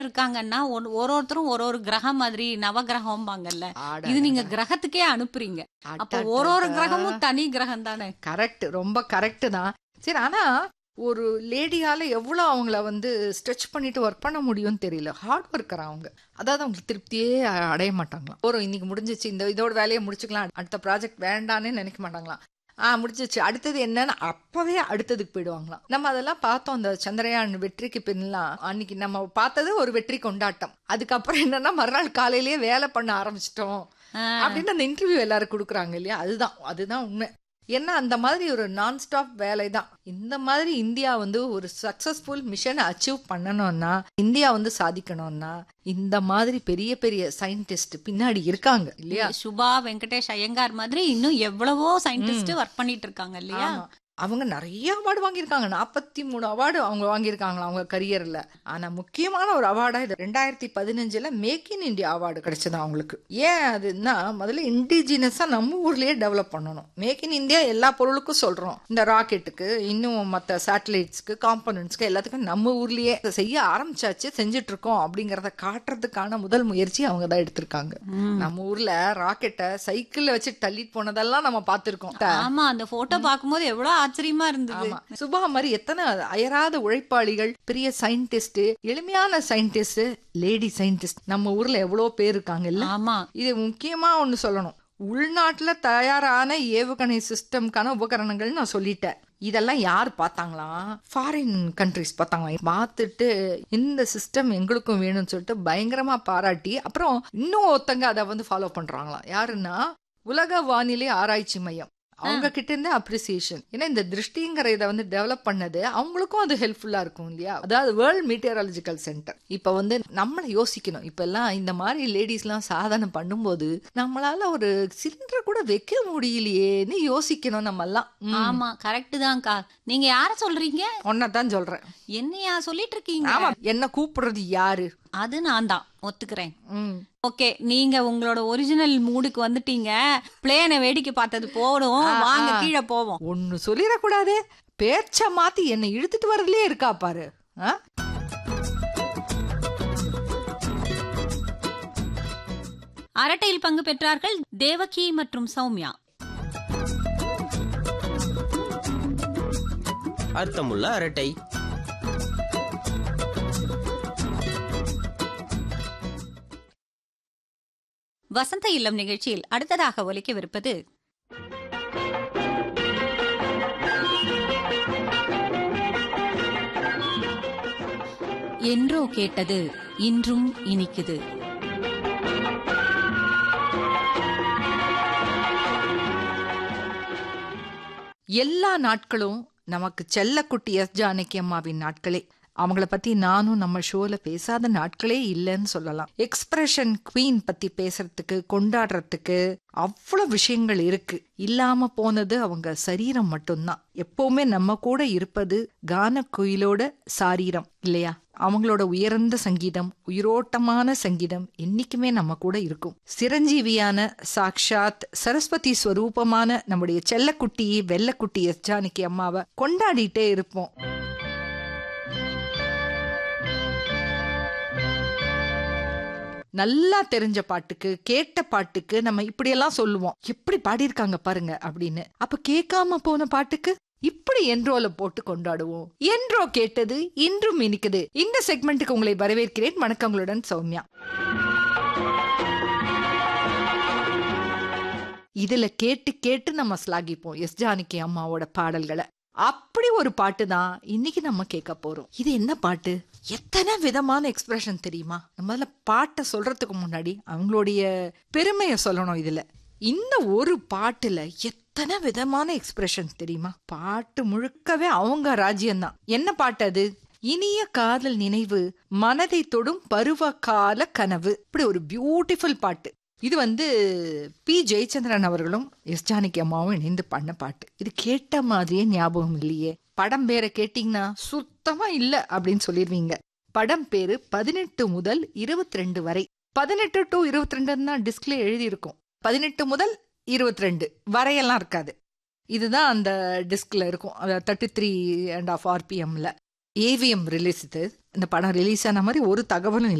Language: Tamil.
இருக்காங்கன்னா ஒரு ஒரு ஒருத்தரும் ஒரு ஒரு கிரகம் மாதிரி நவகிரகம்பாங்கல்ல இது நீங்க கிரகத்துக்கே அனுப்புறீங்க அப்ப ஒரு ஒரு கிரகமும் தனி கிரகம் தானே கரெக்ட் ரொம்ப கரெக்ட் தான் சரி ஆனா ஒரு லேடியால எவ்வளவு அவங்கள வந்து ஸ்ட்ரெச் பண்ணிட்டு ஒர்க் பண்ண முடியும்னு தெரியல ஹார்ட் ஒர்க்கர் அவங்க அதாவது அவங்களுக்கு திருப்தியே அ- அடைய மாட்டாங்களாம் ஒரு இன்னைக்கு முடிஞ்சிச்சு இந்த இதோட வேலையை முடிச்சுக்கலாம் அடுத்த ப்ராஜெக்ட் வேண்டான்னு நினைக்க மாட்டாங்களாம் ஆ முடிஞ்சிச்சு அடுத்தது என்னன்னு அப்பவே அடுத்ததுக்கு போயிடுவாங்களாம் நம்ம அதெல்லாம் பார்த்தோம் அந்த சந்திரயான் வெற்றிக்கு பின்னலாம் அன்னைக்கு நம்ம பார்த்தது ஒரு வெற்றி கொண்டாட்டம் அதுக்கப்புறம் என்னன்னா மறுநாள் காலையிலேயே வேலை பண்ண ஆரம்பிச்சிட்டோம் அப்படின்னு அந்த இன்டர்வியூ எல்லாரும் கொடுக்குறாங்க இல்லையா அதுதான் அதுதான் உண்மை ஏன்னா அந்த மாதிரி ஒரு நான் ஸ்டாப் வேலை தான் இந்த மாதிரி இந்தியா வந்து ஒரு சக்சஸ்ஃபுல் மிஷனை அச்சீவ் பண்ணணும்னா இந்தியா வந்து சாதிக்கணும்னா இந்த மாதிரி பெரிய பெரிய சயின்டிஸ்ட் பின்னாடி இருக்காங்க இல்லையா சுபா வெங்கடேஷ் ஐயங்கார் மாதிரி இன்னும் எவ்வளவோ சயின்டிஸ்ட் ஒர்க் பண்ணிட்டு இருக்காங்க இல்லையா ஆமா. அவங்க நிறைய அவார்டு வாங்கியிருக்காங்க நாற்பத்தி மூணு அவார்டு அவங்க வாங்கியிருக்காங்களா அவங்க கரியர்ல ஆனா முக்கியமான ஒரு அவார்டா இது ரெண்டாயிரத்தி பதினஞ்சுல மேக் இன் இந்தியா அவார்டு கிடைச்சது அவங்களுக்கு ஏன் அதுன்னா முதல்ல இண்டிஜினஸா நம்ம ஊர்லயே டெவலப் பண்ணணும் மேக் இன் இந்தியா எல்லா பொருளுக்கும் சொல்றோம் இந்த ராக்கெட்டுக்கு இன்னும் மற்ற சேட்டலைட்ஸ்க்கு காம்பனன்ட்ஸ்க்கு எல்லாத்துக்கும் நம்ம ஊர்லயே இதை செய்ய ஆரம்பிச்சாச்சு செஞ்சுட்டு இருக்கோம் அப்படிங்கறத காட்டுறதுக்கான முதல் முயற்சி அவங்க தான் எடுத்திருக்காங்க நம்ம ஊர்ல ராக்கெட்டை சைக்கிள்ல வச்சு தள்ளிட்டு போனதெல்லாம் நம்ம பார்த்திருக்கோம் ஆமா அந்த போட்டோ பாக்கும்போது எவ்வளவு ஆச்சரியமா இருந்தது ஆமா சுபா மாதிரி எத்தனை அயராத உழைப்பாளிகள் பெரிய சயின்டிஸ்ட் எளிமையான சயின்டிஸ்ட் லேடி சயின்டிஸ்ட் நம்ம ஊர்ல எவ்வளவு பேர் இருக்காங்கல்ல ஆமா இது முக்கியமா ஒண்ணு சொல்லணும் உள்நாட்டுல தயாரான ஏவுகணை சிஸ்டம்க்கான உபகரணங்கள் நான் சொல்லிட்டேன் இதெல்லாம் யார் பார்த்தாங்களாம் ஃபாரின் கண்ட்ரிஸ் பார்த்தாங்களாம் பார்த்துட்டு இந்த சிஸ்டம் எங்களுக்கும் வேணும்னு சொல்லிட்டு பயங்கரமா பாராட்டி அப்புறம் இன்னும் ஒருத்தங்க அதை வந்து ஃபாலோ பண்றாங்களாம் யாருன்னா உலக வானிலை ஆராய்ச்சி மையம் அவங்க கிட்ட இருந்து அப்ரிசியேஷன் ஏன்னா இந்த திருஷ்டிங்கிற இதை வந்து டெவலப் பண்ணது அவங்களுக்கும் அது ஹெல்ப்ஃபுல்லா இருக்கும் இல்லையா அதாவது வேர்ல்ட் மீட்டியராலஜிக்கல் சென்டர் இப்ப வந்து நம்மள யோசிக்கணும் இப்ப எல்லாம் இந்த மாதிரி லேடிஸ் எல்லாம் சாதனை பண்ணும்போது நம்மளால ஒரு சிலிண்டர் கூட வைக்க முடியலையேன்னு யோசிக்கணும் நம்ம எல்லாம் ஆமா கரெக்ட் தான்க்கா நீங்க யார சொல்றீங்க ஒன்னதான் சொல்றேன் என்னையா சொல்லிட்டு இருக்கீங்க ஆமா என்ன கூப்பிடுறது யாரு அது நான் தான் ஒத்துக்கிறேன் ம் ஓகே நீங்க உங்களோட ஒரிஜினல் மூடுக்கு வந்துட்டீங்க பிளேனை வேடிக்கை பார்த்தது போடும் வாங்க கீழே போவோம் ஒன்னு சொல்லிடக்கூடாதே பேச்ச மாத்தி என்னை இழுத்துட்டு வரதுலயே இருக்கா பாரு ஆ? அரட்டையில் பங்கு பெற்றார்கள் தேவகி மற்றும் சௌமியா அர்த்தமுள்ள அரட்டை வசந்த இல்லம் நிகழ்ச்சியில் அடுத்ததாக ஒலிக்கவிருப்பது என்றோ கேட்டது இன்றும் இனிக்குது எல்லா நாட்களும் நமக்கு செல்லக்குட்டி எஸ் ஜானகி அம்மாவின் நாட்களே அவங்கள பத்தி நானும் நம்ம ஷோல பேசாத நாட்களே இல்லைன்னு சொல்லலாம் எக்ஸ்பிரஷன் குவீன் பத்தி பேசுறதுக்கு கொண்டாடுறதுக்கு அவ்வளவு விஷயங்கள் இருக்கு இல்லாம போனது அவங்க சரீரம் மட்டும்தான் எப்பவுமே நம்ம கூட இருப்பது கான குயிலோட சாரீரம் இல்லையா அவங்களோட உயர்ந்த சங்கீதம் உயிரோட்டமான சங்கீதம் என்னைக்குமே நம்ம கூட இருக்கும் சிரஞ்சீவியான சாக்ஷாத் சரஸ்வதி ஸ்வரூபமான நம்முடைய செல்லக்குட்டி வெள்ளக்குட்டி எஸ் ஜானகி அம்மாவை கொண்டாடிட்டே இருப்போம் நல்லா தெரிஞ்ச பாட்டுக்கு கேட்ட பாட்டுக்கு நம்ம இப்படியெல்லாம் சொல்லுவோம் எப்படி பாடியிருக்காங்க பாருங்க அப்படின்னு அப்ப கேட்காம போன பாட்டுக்கு இப்படி என்றோல போட்டு கொண்டாடுவோம் என்றோ கேட்டது இன்றும் இனிக்குது இந்த செக்மெண்ட்டுக்கு உங்களை வரவேற்கிறேன் வணக்கங்களுடன் சௌமியா இதுல கேட்டு கேட்டு நம்ம ஸ்லாகிப்போம் எஸ் ஜானகி அம்மாவோட பாடல்களை அப்படி ஒரு பாட்டு தான் இன்னைக்கு நம்ம கேட்க போறோம் இது என்ன பாட்டு எத்தனை விதமான எக்ஸ்பிரஷன் தெரியுமா நம்ம முதல்ல பாட்டை சொல்றதுக்கு முன்னாடி அவங்களுடைய பெருமையை சொல்லணும் இதுல இந்த ஒரு பாட்டுல எத்தனை விதமான எக்ஸ்பிரஷன் தெரியுமா பாட்டு முழுக்கவே அவங்க ராஜ்யம்தான் என்ன பாட்டு அது இனிய காதல் நினைவு மனதை தொடும் பருவ கால கனவு இப்படி ஒரு பியூட்டிஃபுல் பாட்டு இது வந்து பி ஜெயச்சந்திரன் அவர்களும் எஸ் ஜானகி அம்மாவும் இணைந்து பண்ண பாட்டு இது கேட்ட மாதிரியே ஞாபகம் இல்லையே படம் பேரை கேட்டீங்கன்னா சுத்தமா இல்ல அப்படின்னு சொல்லிடுவீங்க படம் பேரு பதினெட்டு முதல் இருபத்தி ரெண்டு வரை பதினெட்டு டு இருபத்தி ரெண்டுன்னு தான் டிஸ்க்ல எழுதி இருக்கும் பதினெட்டு முதல் இருபத்தி ரெண்டு வரையெல்லாம் இருக்காது இதுதான் அந்த டிஸ்க்ல இருக்கும் தேர்ட்டி த்ரீ அண்ட் ஆஃப் ஆர்பிஎம்ல ஏவிஎம் ரிலீஸ் இது இந்த படம் ரிலீஸ் ஆன மாதிரி ஒரு தகவலும்